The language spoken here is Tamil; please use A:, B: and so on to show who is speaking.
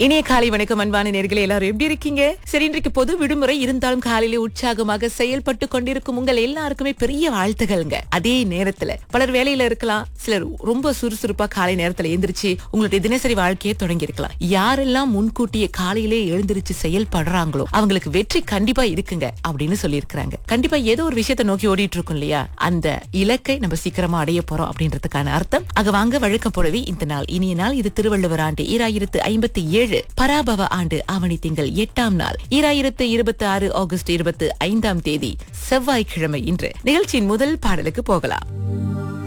A: இனிய காலை வணக்கம் அன்பான நேர்களே எல்லாரும் எப்படி இருக்கீங்க சரி இன்றைக்கு பொது விடுமுறை இருந்தாலும் காலையிலே உற்சாகமாக செயல்பட்டு கொண்டிருக்கும் உங்கள் எல்லாருக்குமே பெரிய வாழ்த்துகள்ங்க அதே நேரத்துல பலர் வேலையில இருக்கலாம் சிலர் ரொம்ப சுறுசுறுப்பா காலை நேரத்துல எந்திரிச்சு உங்களுடைய தினசரி வாழ்க்கையை தொடங்கி இருக்கலாம் யாரெல்லாம் முன்கூட்டியே காலையிலே எழுந்திருச்சு செயல்படுறாங்களோ அவங்களுக்கு வெற்றி கண்டிப்பா இருக்குங்க அப்படின்னு சொல்லியிருக்கிறாங்க கண்டிப்பா ஏதோ ஒரு விஷயத்தை நோக்கி ஓடிட்டு இருக்கோம் இல்லையா அந்த இலக்கை நம்ம சீக்கிரமா அடைய போறோம் அப்படின்றதுக்கான அர்த்தம் அங்க வாங்க வழக்கம் போலவே இந்த நாள் இனிய நாள் இது திருவள்ளுவர் ஆண்டு ஈராயிரத்து ஐம்பத்தி ஏழு பராபவ ஆண்டு ஆவணி திங்கள் எட்டாம் நாள் ஈராயிரத்து இருபத்தி ஆறு ஆகஸ்ட் இருபத்தி ஐந்தாம் தேதி செவ்வாய்க்கிழமை இன்று நிகழ்ச்சியின் முதல் பாடலுக்கு போகலாம்